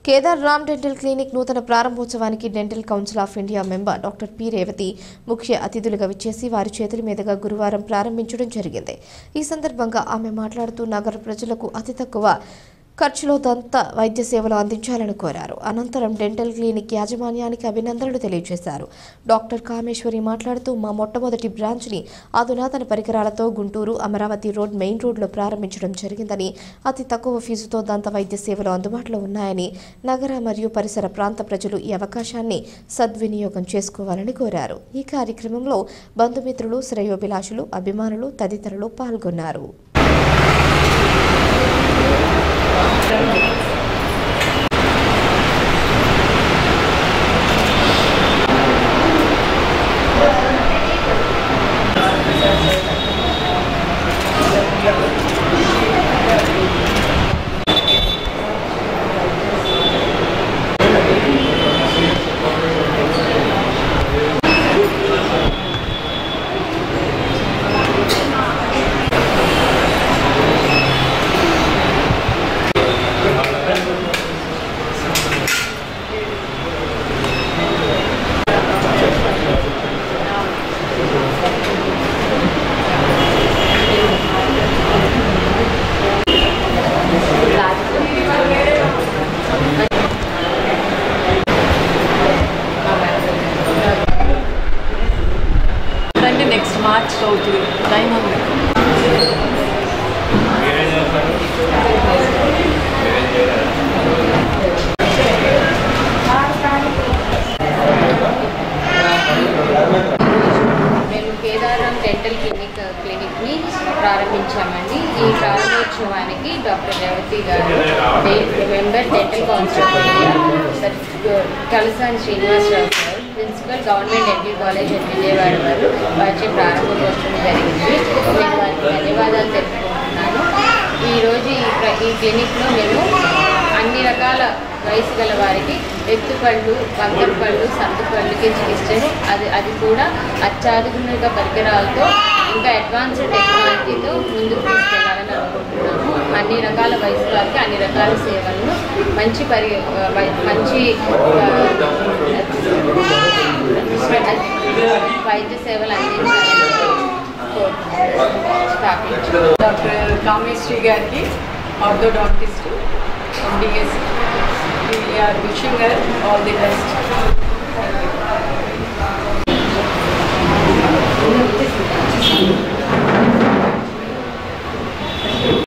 Kedar Ram dental clinic నూతన ప్రారంభోత్సవానికి dental council of India member doctor P Revathi ముఖ్య అతిథులుగా విచ్చేసి వారి చేతుల మీదుగా గురువారం ప్రారంభించడం జరిగింది ఈ సందర్భంగా ఆమె మాట్లాడుతూ నగర ప్రజలకు అతి తక్కువ ఖర్చులో దంత వైద్య సేవలు అందించాలని కోరారు అనంతరం డెంటల్ క్లినిక్ యాజమాన్యానికి అభినందనలు తెలియజేశారు డాక్టర్ కామేశ్వరి మాట్లాడుతూ మా మొట్టమొదటి బ్రాంచ్ని అధునాతన పరికరాలతో గుంటూరు అమరావతి రోడ్ మెయిన్ రోడ్లో ప్రారంభించడం జరిగిందని అతి తక్కువ ఫీజుతో దంత వైద్య సేవలు అందుబాటులో ఉన్నాయని నగర మరియు పరిసర ప్రాంత ప్రజలు ఈ అవకాశాన్ని సద్వినియోగం చేసుకోవాలని కోరారు ఈ కార్యక్రమంలో బంధుమిత్రులు శ్రేయోభిలాషులు అభిమానులు తదితరులు పాల్గొన్నారు అంటే నెక్స్ట్ మార్చ్ అవుతుంది టైం ఉంది మేము కేదారం డెంటల్ క్లినిక్ క్లినిక్ని ప్రారంభించామండి ఈ ప్రారంభోత్సవానికి డాక్టర్ రేవతి గారు డే- member dental council of India sir Kalasani Srinivasarao గారు principal government dental college of Vijayawada వారు వారి ప్రారంభోత్సవం జరిగింది నేను వారికి ధన్యవాదాలు తెలుపుకుంటున్నాను ఈరోజు ఈ ప్ర- ఈ క్లినిక్లో మేము అన్ని రకాల వయసు గల వారికి ఎత్తుపళ్ళు బంకర్ పళ్ళు సందు పళ్ళుకి చికిత్సను అది అది కూడా అత్యాధునిక పరికరాలతో ఇంకా అడ్వాన్స్డ్ టెక్నాలజీతో ముందుకు తీసుకెళ్లాలని అనుకుంటున్నాము అన్ని రకాల వయసు వారికి అన్ని రకాల సేవలను మంచి పరి వై- మంచి ఆ, వైద్య సేవలు అందించాలని కోరుకుంటున్నాను. స్థాపించారు డాక్టర్ కామేశ్వరి గారికి orthodontist DS we are wishing her all the best Thank you.